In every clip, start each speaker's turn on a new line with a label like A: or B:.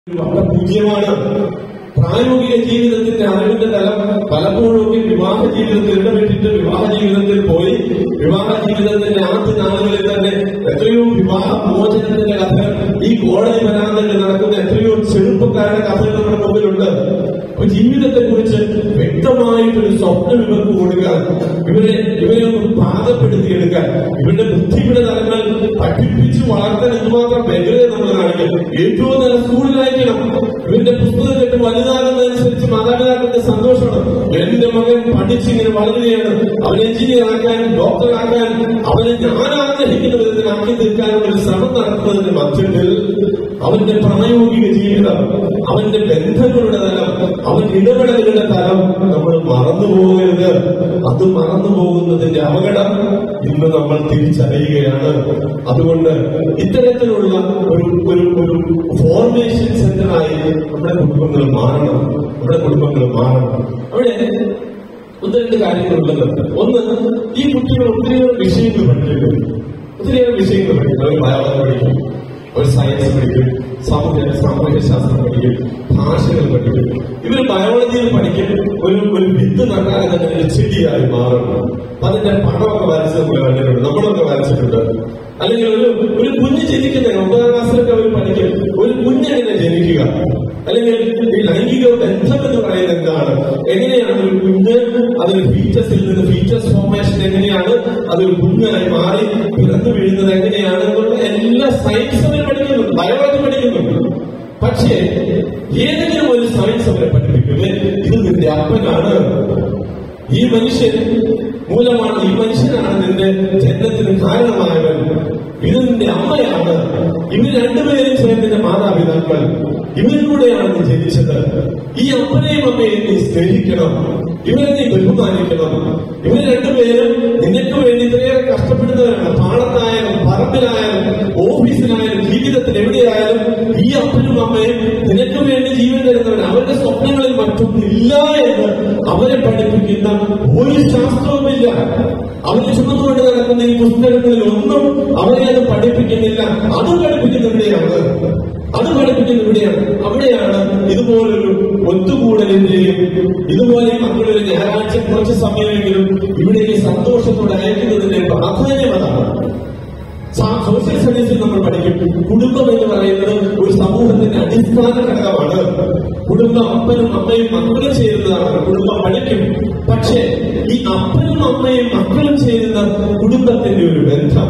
A: പൂജ്യമാണ് പ്രായോഗിക ജീവിതത്തിന്റെ അറിവിന്റെ തലം പലപ്പോഴും വിവാഹ ജീവിതത്തിൽ ഇടപെട്ടിട്ട് വിവാഹ ജീവിതത്തിൽ പോയി വിവാഹ ജീവിതത്തിന്റെ ആദ്യ നാളുകളിൽ തന്നെ എത്രയോ വിവാഹ മോചനത്തിന്റെ കഥകൾ ഈ കോടതി വരാന്തകളിൽ നടക്കുന്ന എത്രയോ ചെറുപ്പക്കാരുടെ കഥകൾ നമ്മുടെ മുമ്പിലുണ്ട് അപ്പൊ ജീവിതത്തെ കുറിച്ച് വ്യക്തമായിട്ടൊരു സ്വപ്നം ഇവർക്ക് കൊടുക്കാൻ ഇവരെ ഇവരെ ഒന്ന് പാകപ്പെടുത്തിയെടുക്കാൻ ഇവരുടെ ബുദ്ധിയുടെ തലങ്ങൾ പഠിപ്പിച്ച് വളർത്താൻ എന്തുമാത്രം വ്യഗ്രത നമ്മൾ കാണിക്കും ഏറ്റവും നല്ല സ്കൂളിലായിരിക്കണം ഇവന്റെ പുസ്തകം കേട്ട് വലുതാകുന്നതനുസരിച്ച് മാതാപിതാക്കളുടെ സന്തോഷമാണ് എന്റെ മകൻ പഠിച്ചിങ്ങനെ വളരുകയാണ് അവൻ എഞ്ചിനീയർ ആക്കാനും ഡോക്ടർ ആക്കാനും അവനെ ഞാൻ ആഗ്രഹിക്കുന്ന വിധത്തിലാക്കി തീർക്കാനുള്ള ഒരു ശ്രമം നടത്തുന്നതിന്റെ മധ്യത്തിൽ അവന്റെ പ്രായോഗിക ജീവിതം അവന്റെ ബന്ധങ്ങളുടെ തലം അവന്റെ ഇടപെടലുകളുടെ തലം നമ്മൾ മറന്നു പോകരുത് അത് മറന്നു പോകുന്നതിന്റെ അപകടം ഇന്ന് നമ്മൾ തിരിച്ചറിയുകയാണ് അതുകൊണ്ട് ഇത്തരത്തിലുള്ള ഒരു ഒരു ഒരു ഫോർമേഷൻ സെന്ററായി നമ്മുടെ കുടുംബങ്ങൾ മാറണം നമ്മുടെ കുടുംബങ്ങൾ മാറണം അവിടെ ഒന്ന് രണ്ട് കാര്യങ്ങളുള്ളത് ഒന്ന് ഈ കുട്ടികൾ ഒത്തിരിയേറെ വിഷയങ്ങൾ പഠിക്കുന്നു ഒത്തിരിയേറെ വിഷയങ്ങൾ പഠിക്കും അവർ ബയോളജി പഠിക്കും അവർ സയൻസ് പഠിക്കും സാമൂഹ്യ സാമൂഹ്യ ശാസ്ത്രം പഠിക്കും ഭാഷകൾ പഠിക്കും ഇവർ ബയോളജിയിൽ പഠിക്കും ഒരു ഒരു വിത്ത് നട്ടാൽ തന്നെ ഒരു ചെടിയായി മാറും അതിന്റെ പടമൊക്കെ വരച്ച് നമ്മൾ കണ്ടിട്ടുണ്ട് നമ്മളൊക്കെ വരച്ചിട്ടുണ്ട് അല്ലെങ്കിൽ ഒരു ഒരു കുഞ്ഞ് ജനിക്കുന്ന ഒമ്പതാം ക്ലാസ്സിലൊക്കെ അവർ പഠിക്കും ഒരു കുഞ്ഞെങ്ങനെ ജനിക്കുക അല്ലെങ്കിൽ ഈ ലൈംഗിക ബന്ധം എന്ന് പറയുന്നത് എന്താണ് എങ്ങനെയാണ് ഒരു കുഞ്ഞ് അതൊരു ഫീച്ചസിൽ നിന്ന് ഫീച്ചസ് ഫോർമേഷൻ എങ്ങനെയാണ് അതൊരു കുഞ്ഞായി മാറി പിറന്നു വീഴുന്നത് എങ്ങനെയാണ് എന്നുള്ള എല്ലാ സയൻസ് അവർ പഠിക്കുന്നുണ്ട് ബയോളജി പഠിക്കുന്നുണ്ട് പക്ഷേ ഏതെങ്കിലും ഒരു സയൻസ് അവരെ പഠിപ്പിക്കുന്നത് ഇത് നിന്റെ അപ്പനാണ് ഈ മനുഷ്യൻ മൂലമാണ് ഈ മനുഷ്യനാണ് നിന്റെ ജന്മത്തിന് കാരണമായവൻ ഇത് നിന്റെ അമ്മയാണ് ഇവർ രണ്ടുപേരും ചേർന്നിന്റെ മാതാപിതാക്കൾ ഇവരിലൂടെയാണ് നീ ജനിച്ചത് ഈ അപ്പനെയും അമ്മയെയും നീ സ്നേഹിക്കണം ഇവരെ നീ ബഹുമാനിക്കണം ഇവർ രണ്ടുപേരും നിനക്ക് വേണ്ടി ഇത്രയേറെ കഷ്ടപ്പെടുന്നവരാണ് പാടത്തായാലും പറമ്പിലായാലും ഓഫീസിലായാലും ജീവിതത്തിൽ എവിടെയായാലും ഈ അപ്പനും അമ്മയും നിനക്ക് വേണ്ടി ജീവൻ തരുന്നവൻ അവരുടെ സ്വപ്നങ്ങളിൽ മറ്റൊന്നില്ല എന്ന് അവരെ പഠിപ്പിക്കുന്ന ഒരു ശാസ്ത്രവുമില്ല അവരെ ചുമന്നുകൊണ്ട് നടക്കുന്ന ഈ പുസ്തകങ്ങളിൽ ഒന്നും അവരെ അത് പഠിപ്പിക്കുന്നില്ല അത് പഠിപ്പിക്കുന്ന ഇവിടെയാണ് അത് പഠിപ്പിക്കുന്ന ഇവിടെയാണ് അവിടെയാണ് ഇതുപോലൊരു ഒത്തുകൂടലിന്റെയും ഇതുപോലെ മക്കളൊരു ഞായറാഴ്ച കുറച്ച് സമയമെങ്കിലും ഇവിടേക്ക് സന്തോഷത്തോടെ അയക്കുന്നതിന്റെ പ്രാധാന്യം അതാണ് സാ- സോഷ്യൽ സ്റ്റഡീസിൽ നമ്മൾ പഠിക്കും കുടുംബം എന്ന് പറയുന്നത് ഒരു സമൂഹത്തിന്റെ അടിസ്ഥാന ഘടകമാണ് കുടുംബം അപ്പനും അമ്മയും മക്കളും ചേരുന്നതാണ് കുടുംബം പഠിക്കും പക്ഷേ ഈ അപ്പനും അമ്മയും മക്കളും ചേരുന്ന കുടുംബത്തിന്റെ ഒരു ബന്ധം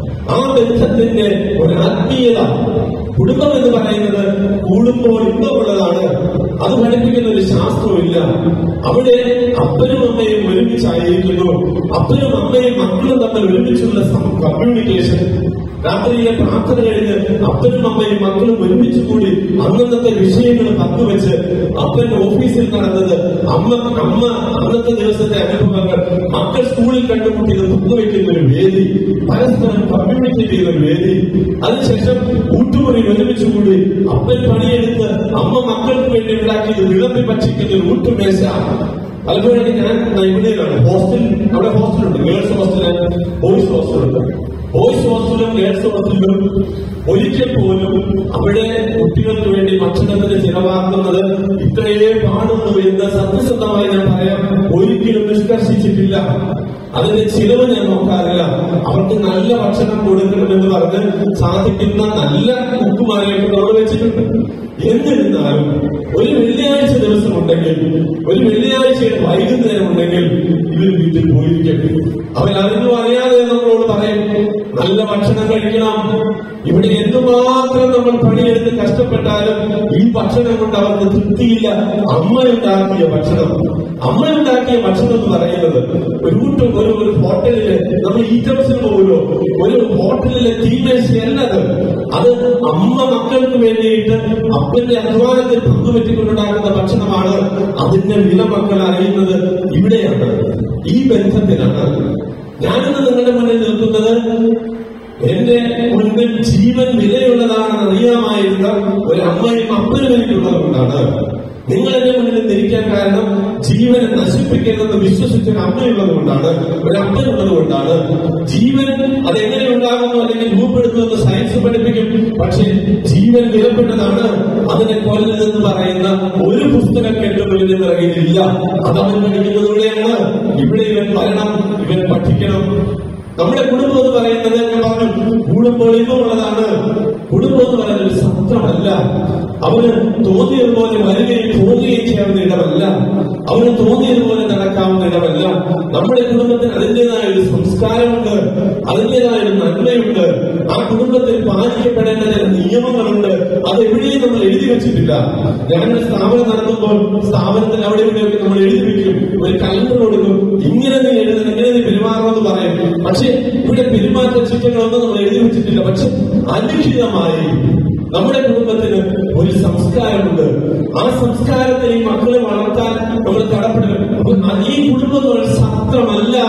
A: ആ ബന്ധത്തിന്റെ ഒരു ആത്മീയത കുടുംബം എന്ന് പറയുന്നത് കൂടുമ്പോൾ ഇമ്പമുള്ളതാണ് അത് പഠിപ്പിക്കുന്ന ഒരു ശാസ്ത്രമില്ല അവിടെ അപ്പനും അമ്മയും ഒരുമിച്ചായിരിക്കുന്നു അപ്പനും അമ്മയും മക്കളും തമ്മിൽ ഒരുമിച്ചുള്ള കമ്മ്യൂണിക്കേഷൻ രാത്രിയിലെ പ്രാർത്ഥന കഴിഞ്ഞ് അപ്പനും അമ്മയും മക്കളും ഒരുമിച്ച് കൂടി അന്നന്നത്തെ വിഷയങ്ങൾ പങ്കുവെച്ച് അപ്പൻ ഓഫീസിൽ നടന്നത് അമ്മ അമ്മ അന്നത്തെ ദിവസത്തെ അനുഭവങ്ങൾ മക്കൾ സ്കൂളിൽ കണ്ടുമുട്ടിയത് പങ്കുവെക്കുന്ന ഒരു വേദി പരസ്പരം കമ്മ്യൂണിക്കേറ്റ് ചെയ്യുന്ന ഒരു വേദി അതിനുശേഷം ഊട്ടുമുറിയിൽ ഒരുമിച്ച് കൂടി അപ്പൻ പണിയെടുത്ത് അമ്മ മക്കൾക്ക് വേണ്ടി ഉണ്ടാക്കിയത് വിളമ്പി ഭക്ഷിക്കുന്ന ഒരു ഊട്ടുമേശ പലപ്പോഴും ഞാൻ ഇവിടെയാണ് ഹോസ്റ്റൽ അവിടെ ഹോസ്റ്റലുണ്ട് ഗേൾസ് ഹോസ്റ്റല് ബോയ്സ് ഹോസ്റ്റലുണ്ട് ബോയ്സ് ഹോസ്റ്റലും ഗേൾസ് ഹോസ്റ്റലും ഒരിക്കൽ പോലും അവിടെ കുട്ടികൾക്ക് വേണ്ടി ഭക്ഷണത്തിന് ചിലവാക്കുന്നത് ഇത്രയേ പാടുന്നു എന്ന് സത്യസന്ധമായി ഞാൻ പറയാം ഒരിക്കലും നിഷ്കർഷിച്ചിട്ടില്ല അതിന്റെ ചിലവ് ഞാൻ നോക്കാറില്ല അവർക്ക് നല്ല ഭക്ഷണം കൊടുക്കണമെന്ന് പറഞ്ഞ് സാധിക്കുന്ന നല്ല കുക്കുമാരെയൊക്കെ നമ്മൾ വെച്ചിട്ടുണ്ട് എന്നിരുന്നാലും ഒരു വെള്ളിയാഴ്ച ദിവസം ഉണ്ടെങ്കിൽ ഒരു വെള്ളിയാഴ്ചയുടെ വൈകുന്നേരം ഉണ്ടെങ്കിൽ ഇവർ വീട്ടിൽ പോയിരിക്കട്ടെ അവരറിഞ്ഞു അറിയാതെ നമ്മളോട് പറയും നല്ല ഭക്ഷണം കഴിക്കണം ഇവിടെ എന്തുമാത്രം നമ്മൾ പണിയെടുത്ത് കഷ്ടപ്പെട്ടാലും ഈ ഭക്ഷണം കൊണ്ട് അവർക്ക് തൃപ്തിയില്ല അമ്മയുണ്ടാക്കിയ ഭക്ഷണം അമ്മയുണ്ടാക്കിയ ഭക്ഷണം എന്ന് പറയുന്നത് ഒരു ഊട്ട് ഒരു ഒരു ഹോട്ടലില് നമ്മൾ ഈറ്റ് ഹൗസിൽ പോകുമല്ലോ ഒരു ഹോട്ടലിലെ തീമേശയല്ല അത് അത് അമ്മ മക്കൾക്ക് വേണ്ടിയിട്ട് അപ്പന്റെ അധ്വാനത്തിൽ പങ്കുപറ്റിക്കൊണ്ടുണ്ടാക്കുന്ന ഭക്ഷണമാണ് അതിന്റെ വില മക്കൾ അറിയുന്നത് ഇവിടെയാണ് ഈ ബന്ധത്തിലാണ് ഞാനിന്ന് നിങ്ങളുടെ മുന്നിൽ നിൽക്കുന്നത് എന്റെ മുൻപിൽ ജീവൻ വിലയുള്ളതാണെന്ന് അറിയാമായിരുന്ന ഒരു അമ്മയും അപ്പനും എനിക്കുള്ളത് കൊണ്ടാണ് നിങ്ങൾ എന്റെ മുന്നിൽ നിൽക്കാൻ കാരണം ജീവനെ നശിപ്പിക്കരുതെന്ന് വിശ്വസിച്ച ഒരു അമ്മയുള്ളത് കൊണ്ടാണ് ഒരു അപ്പനുള്ളത് കൊണ്ടാണ് ജീവൻ അതെങ്ങനെ ഉണ്ടാകുന്നു അല്ലെങ്കിൽ രൂപപ്പെടുത്തുമെന്ന് സയൻസ് പഠിപ്പിക്കും പക്ഷേ ജീവൻ വിലപ്പെട്ടതാണ് അതിനെ കൊല്ലരുതെന്ന് പറയുന്ന ഒരു പുസ്തകം എന്റെ മുന്നിൽ ഇറങ്ങിയിട്ടില്ല അത് അവൻ പഠിക്കുന്നതിലൂടെയാണ് ഇവിടെ ഇവൻ വരണം ഇവൻ പഠിക്കണം നമ്മുടെ കുടുംബം എന്ന് പറയുന്നത് ഞാൻ പറഞ്ഞു കുടുംബം ഇമ്പമുള്ളതാണ് കുടുംബം എന്ന് പറയുന്നത് ഒരു സത്രമല്ല അവന് തോന്നിയതുപോലെ വരികയും പോവുകയും ചെയ്യാവുന്ന ഇടമല്ല അവന് തോന്നിയതുപോലെ നടക്കാവുന്ന ഇടമല്ല നമ്മുടെ കുടുംബത്തിന് അതിൻ്റെതായ ഒരു സംസ്കാരമുണ്ട് അതിൻ്റെതായ ഒരു നന്മയുണ്ട് ആ കുടുംബത്തിൽ പാലിക്കപ്പെടേണ്ട ചില നിയമങ്ങളുണ്ട് അത് എവിടെയും നമ്മൾ എഴുതി വെച്ചിട്ടില്ല ഞങ്ങളുടെ സ്ഥാപനം നടത്തുമ്പോൾ സ്ഥാപനത്തിൽ അവിടെ ഇവിടെയൊക്കെ നമ്മൾ എഴുതി വെക്കും ഒരു കലണ്ടർ കൊടുക്കും ഇങ്ങനെ നീ എഴുതണം ഇങ്ങനെ നീ പെരുമാറണമെന്ന് പറയും പക്ഷെ ഇവിടെ പെരുമാറ്റ ചിത്രങ്ങളൊന്നും നമ്മൾ എഴുതി വെച്ചിട്ടില്ല പക്ഷെ അലിഖിതമായി നമ്മുടെ കുടുംബത്തിന് ഒരു സംസ്കാരമുണ്ട് ആ സംസ്കാരത്തെ ഈ മക്കളെ വളർത്താൻ നമ്മൾ കടപ്പെടണം അപ്പൊ ഈ കുടുംബം എന്ന് പറയുന്നത് സത്രമല്ല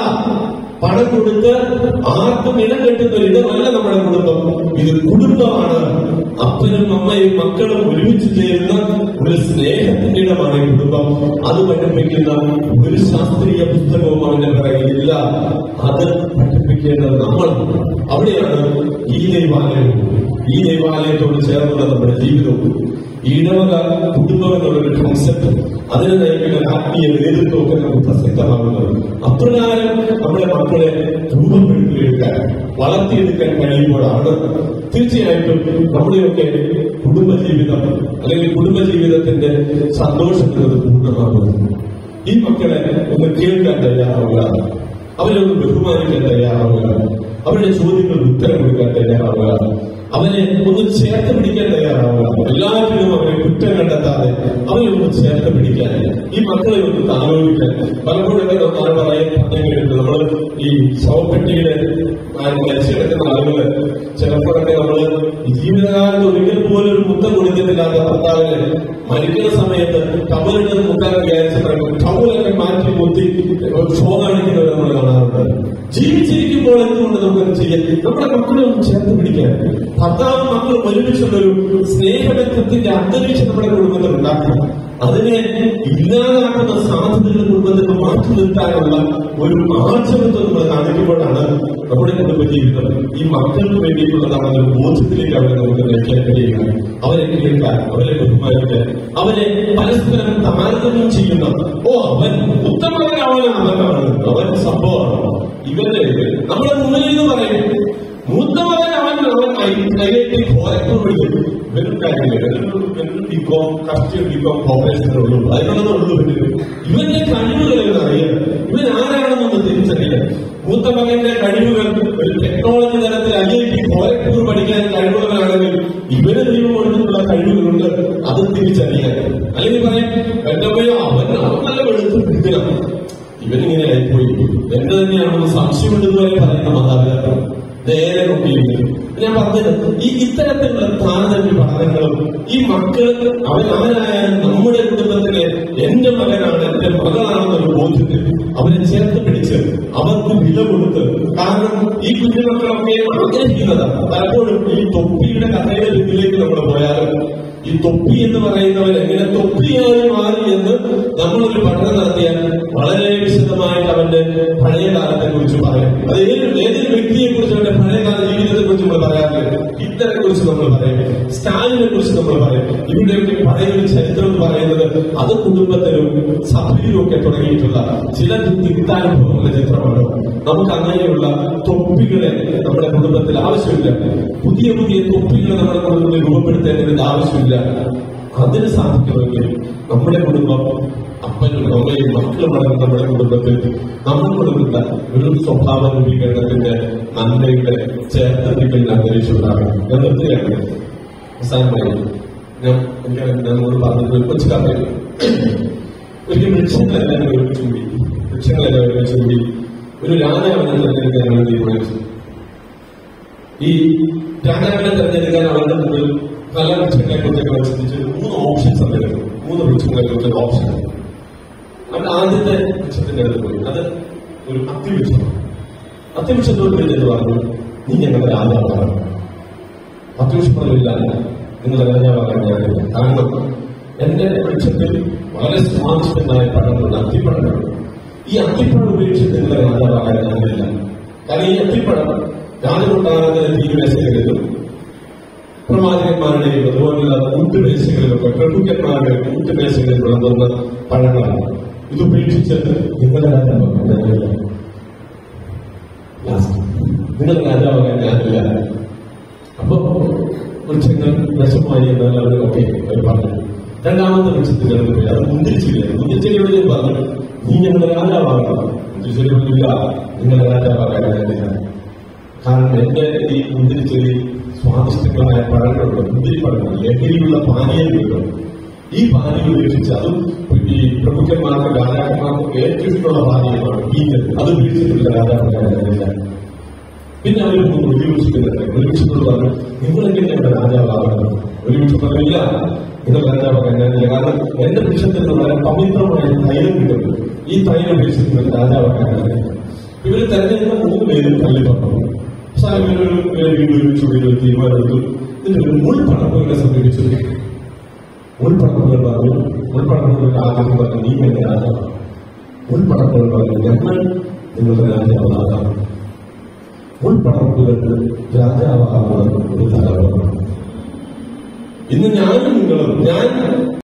A: പണം കൊടുത്ത് ആർക്കും ഇടം കെട്ടുന്ന ഒരു ഇടമല്ല നമ്മുടെ കുടുംബം ഇത് കുടുംബമാണ് അപ്പനും അമ്മയും മക്കളും ഒരുമിച്ച് ചേരുന്ന ഒരു സ്നേഹത്തിന്റെ ഇടമാണ് ഈ കുടുംബം അത് പഠിപ്പിക്കുന്ന ഒരു ശാസ്ത്രീയ പുസ്തകവും അവന്റെ പിറകിലില്ല അത് പഠിപ്പിക്കേണ്ടത് നമ്മൾ അവിടെയാണ് ഈ ദൈവാലയം ഈ ദൈവാലയത്തോട് ചേർന്നുള്ള നമ്മുടെ ജീവിതവും ഈടവക കുടുംബം എന്നുള്ളൊരു കോൺസെപ്റ്റ് അതിനെ നയിക്കുന്ന ഒരു ആത്മീയ നേതൃത്വമൊക്കെ നമുക്ക് പ്രസക്തമാകുന്നത് അപ്രകാരം നമ്മുടെ മക്കളെ രൂപപ്പെടുത്തിയെടുക്കാൻ വളർത്തിയെടുക്കാൻ കഴിയുമ്പോഴാണ് തീർച്ചയായിട്ടും നമ്മുടെയൊക്കെ കുടുംബജീവിതം അല്ലെങ്കിൽ കുടുംബജീവിതത്തിന്റെ സന്തോഷം എന്നത് പൂർണ്ണമാകുന്നത് ഈ മക്കളെ ഒന്ന് കേൾക്കാൻ തയ്യാറാവുക അവരെ ഒന്ന് ബഹുമാനിക്കാൻ തയ്യാറാവുക അവരുടെ ചോദ്യങ്ങൾക്ക് ഉത്തരം കൊടുക്കാൻ തയ്യാറാവുക അവനെ ഒന്ന് ചേർത്ത് പിടിക്കാൻ തയ്യാറാവുക എല്ലാവരും അവരെ കുറ്റം കണ്ടെത്താതെ അവരെ ഒന്ന് ചേർത്ത് പിടിക്കാൻ ഈ മക്കളെ ഒന്ന് താലോപിക്കാൻ പലപ്പോഴൊക്കെ നമ്മൾ പറയാൻ പറഞ്ഞിട്ടുണ്ട് നമ്മൾ ഈ ശവപ്പെട്ടിയുടെ മരിച്ചു കിടക്കുന്ന ആളുകള് ചിലപ്പോഴൊക്കെ നമ്മള് ഈ ജീവിതകാലത്ത് ഒരിക്കൽ പോലും ഒരു മുത്തം കൊടുത്തിട്ടില്ലാത്ത ഭർത്താവിന് മരിക്കുന്ന സമയത്ത് ടവലിട്ട് മുത്താൻ വിചാരിച്ചിട്ട് ടവലൊക്കെ മാറ്റി മുത്തി ഷോ കാണിക്കുന്നവരെ നമ്മൾ കാണാറുണ്ട് ജീവിച്ചിരിക്കുമ്പോൾ എന്തുകൊണ്ട് നമുക്കത് ചെയ്യാൻ നമ്മുടെ മക്കളെ ഒന്ന് ചേർത്ത് പിടിക്കാൻ ഭർത്താവും മക്കളും ഒരുമിച്ചുള്ള ഒരു സ്നേഹബന്ധത്തിന്റെ അന്തരീക്ഷം നമ്മുടെ കുടുംബത്തിൽ ഉണ്ടാക്കണം അതിനെ ഇല്ലാതാക്കുന്ന സാധ്യതകൾ കുടുംബത്തിൽ മാറ്റി നിർത്താനുള്ള ഒരു ആർജവത്വം നമ്മൾ കാണിക്കുമ്പോഴാണ് നമ്മുടെ കുടുംബ ജീവിതം ഈ മക്കൾക്ക് വേണ്ടിയിട്ടുള്ളതാണെന്ന ഒരു ബോധ്യത്തിലേക്ക് അവരെ നമുക്ക് നയിക്കാൻ കഴിയുക അവരെ കേൾക്കാൻ അവരെ ബഹുമാനിക്കാൻ അവരെ പരസ്പരം താരതമ്യം ചെയ്യുന്ന ഓ അവൻ ഉത്തമവൻ അവൻ അവനാണ് അവൻ സംഭവമാണ് ഇവരുടെ നമ്മുടെ മുന്നിൽ നിന്ന് പറയും മൂത്തവൻ അവൻ അവൻ കൈയെട്ടി ഘോരക്കം വിളിക്കും വെറും കാര്യമില്ല വെറും വെറും ബികോം കസ്റ്റ്യം ബികോം കോപ്പറേഷനുള്ളൂ അതിനുള്ളതുള്ളൂ ഇവന്റെ കഴിവുകൾ അറിയാം ഇവൻ ആരാണെന്നൊന്ന് തിരിച്ചറിയാം മൂത്ത മകന്റെ കഴിവുകൾ ഒരു ടെക്നോളജി തലത്തിൽ ഐ ഐ ടി ഘോരക്കൂർ പഠിക്കാൻ കഴിവുള്ളവരാണെങ്കിൽ ഇവന് ദൈവം കൊടുത്തിട്ടുള്ള കഴിവുകളുണ്ട് അത് തിരിച്ചറിയാൻ അല്ലെങ്കിൽ പറയാം എന്റെ പോയോ അവൻ അവൻ നല്ല വെളുത്ത് പിടിക്കണം ഇവനിങ്ങനെ ആയിപ്പോയി എന്റെ തന്നെയാണെന്ന് സംശയമുണ്ടെന്ന് വരെ പറയുന്ന മാതാപിതാക്കൾ നേരെ നോക്കിയിരുന്നു ഞാൻ പറഞ്ഞത് ഈ ഇത്തരത്തിലുള്ള താരതമ്യ പഠനങ്ങളും ഈ മക്കൾ അവൻ അവനായാലും നമ്മുടെ കുടുംബത്തിലെ എന്റെ മകനാണ് എന്റെ മകളാണെന്നൊരു ബോധ്യത്തിൽ അവരെ ചേർത്ത് പിടിച്ച് അവർക്ക് വില കൊടുത്ത് കാരണം ഈ കുഞ്ഞുമക്കളൊക്കെ ആഗ്രഹിക്കുന്നതാണ് പലപ്പോഴും ഈ തൊപ്പിയുടെ കഥയുടെ പിന്നിലേക്ക് നമ്മൾ പോയാലും ഈ തൊപ്പി എന്ന് പറയുന്നവർ എങ്ങനെ തൊപ്പിയായി മാറി എന്ന് നമ്മളൊരു പഠനം നടത്തിയാൽ വളരെ വിശദമായിട്ട് അവന്റെ പഴയ കാലത്തെ കുറിച്ച് പറയും അത് ഏത് ഏതൊരു വ്യക്തിയെ കുറിച്ച് അവന്റെ പഴയകാല ജീവിതത്തെ കുറിച്ച് നമ്മൾ പറയാറില്ല ഹിറ്റ്ലറെ കുറിച്ച് നമ്മൾ പറയും സ്റ്റാലിനെ കുറിച്ച് നമ്മൾ പറയും ഇവിടെയൊക്കെ പഴയ ഒരു ചരിത്രം എന്ന് പറയുന്നത് അത് കുടുംബത്തിലും സഭയിലും ഒക്കെ തുടങ്ങിയിട്ടുള്ള ചില തിക്താനുഭവങ്ങളുടെ ചിത്രമാണ് നമുക്ക് അങ്ങനെയുള്ള തൊപ്പികളെ നമ്മുടെ കുടുംബത്തിൽ ആവശ്യമില്ല പുതിയ പുതിയ തൊപ്പികളെ നമ്മുടെ കുടുംബത്തിൽ രൂപപ്പെടുത്തേണ്ടതിന്റെ ആവശ്യമില്ല അതിന് സാധിക്കണമെങ്കിൽ നമ്മുടെ കുടുംബം അപ്പനും അമ്മയും മക്കളും അടങ്ങുന്ന നമ്മുടെ കുടുംബത്തിൽ നമ്മൾ കൊടുക്കുന്ന ഒരു സ്വഭാവ രൂപീകരണത്തിന്റെ നന്മയുടെ ചേർത്തപ്പിക്കുന്ന അന്തരീക്ഷം ഉണ്ടാകണം ഞാൻ നിർത്തുകയാണ് അവസാനമായി ഞാൻ എനിക്ക് നമ്മളോട് പറഞ്ഞത് കൊച്ചു കഥയിൽ ഒരിക്കൽ വൃക്ഷങ്ങളെല്ലാം ഒരുമിച്ച് കൂടി വൃക്ഷങ്ങളെല്ലാം ഒരുമിച്ച് കൂടി ഒരു രാജാവിനെ തെരഞ്ഞെടുക്കാനാണ് തീരുമാനിച്ചത് ഈ രാജാവിനെ തെരഞ്ഞെടുക്കാൻ അവരുടെ മുമ്പിൽ പല വൃക്ഷങ്ങളെ കുറിച്ചൊക്കെ ചിന്തിച്ച് മൂന്ന് ഓപ്ഷൻസ് ഉണ്ടായിരുന്നു മൂന്ന് വൃക്ഷങ്ങളെ കുറിച്ച് ഓപ്ഷൻ അത് ആദ്യത്തെ വൃക്ഷത്തിന്റെ അടുത്ത് പോയി അത് ഒരു അത്തിവൃക്ഷമാണ് അത്തിവൃക്ഷത്തോട് കഴിഞ്ഞത് പറഞ്ഞു നീ ഞങ്ങളുടെ രാജാവാണ് അത്യുഷ്മമില്ല നിങ്ങളുടെ രാജാവാകാൻ ഞാനില്ല കാരണം എന്റെ വൃക്ഷത്തിൽ വളരെ സ്വാദിഷ്ടമായ പഴങ്ങളുണ്ട് അത്തിപ്പഴങ്ങൾ ഈ അത്തിപ്പഴം ഉപേക്ഷിച്ച് നിങ്ങളെ രാജാവാകാൻ ഞാനില്ല കാരണം ഈ അത്തിപ്പഴം രാജകൊട്ടാരത്തിലെ തീരുമേശകളിലും പ്രവാചകന്മാരുടെയും അതുപോലുള്ള കൂട്ടുമേശകളിലൊക്കെ പ്രഭുക്കന്മാരുടെ കൂട്ടുമേശകളിൽ വിളമ്പുന്ന പഴങ്ങളാണ് ഇത് ഉപേക്ഷിച്ച് നിങ്ങളുടെ രാജാവാകാൻ ഞാനില്ല ലാസ്റ്റ് നിങ്ങൾ രാജാവാകാൻ ഞാനില്ല അപ്പൊ വൃക്ഷങ്ങൾ വിഷമായി എന്നാൽ അവർ ഓക്കെ അവർ പറഞ്ഞു രണ്ടാമത്തെ വൃക്ഷത്തിലേക്ക് പോയി അത് മുന്തിരിച്ചില്ല മുന്തിരിച്ചെടിയോട് ഞാൻ പറഞ്ഞു നീ ഞങ്ങളുടെ രാജാവാകണം മുന്തിരിച്ചെടി പറഞ്ഞില്ല നിങ്ങളുടെ രാജാവാകാൻ ഞാനില്ല കാരണം എന്റെ ഈ മുന്തിരിച്ചെടി സ്വാദിഷ്ടങ്ങളായ പഴങ്ങളുണ്ട് മുന്തിരി പഴങ്ങൾ ലഹരിയുള്ള പാനീയങ്ങളുണ്ട് ഈ പാനീയം ഉപേക്ഷിച്ച് അതും ഈ പ്രമുഖന്മാർക്കും രാജാക്കന്മാർക്കും ഏറ്റവും ഇഷ്ടമുള്ള പാനീയമാണ് വീഞ്ഞ് അത് ഉപേക്ഷിച്ചിട്ടുള്ള രാജാവാകാൻ ഞാനില്ല പിന്നെ അവർ ഒരുമിച്ചിട്ടുണ്ട് ഒരുമിച്ചിട്ട് പറഞ്ഞു നിങ്ങളെങ്ങനെ എന്റെ രാജാവാകണം ഒരുമിച്ച് പറഞ്ഞില്ല നിങ്ങൾ രാജാവാകാൻ ഞാനില്ല കാരണം എന്റെ വൃക്ഷത്തിൽ നിന്ന് വളരെ പവിത്രമായ തൈലം കിട്ടുന്നു ഈ തൈലം ഉപയോഗിച്ചിട്ട് നിങ്ങൾ രാജാവാകാൻ ഞാനില്ല ഇവര് തെരഞ്ഞെടുത്ത മൂന്ന് പേരും തള്ളി പറഞ്ഞു അവസാനം ഇവരൊരു വീണ്ടും ഒരുമിച്ച് കൂടി ഒരു തീരുമാനമെടുത്തു എന്നിട്ട് മുൾപടപ്പുകളെ സമീപിച്ചു മുൾപടപ്പുകൾ പറഞ്ഞു മുൾപടപ്പുകൾ ആദ്യം പറഞ്ഞു നീ എന്റെ രാജാവാണ് മുൾപടപ്പുകൾ പറഞ്ഞു ഞങ്ങൾ നിങ്ങളുടെ രാജാവാകാം മുൾപടപ്പുകൾക്ക് രാജാവാകുന്ന ഒരു തലമുറ ഇന്ന് ഞാനും നിങ്ങളും ഞാൻ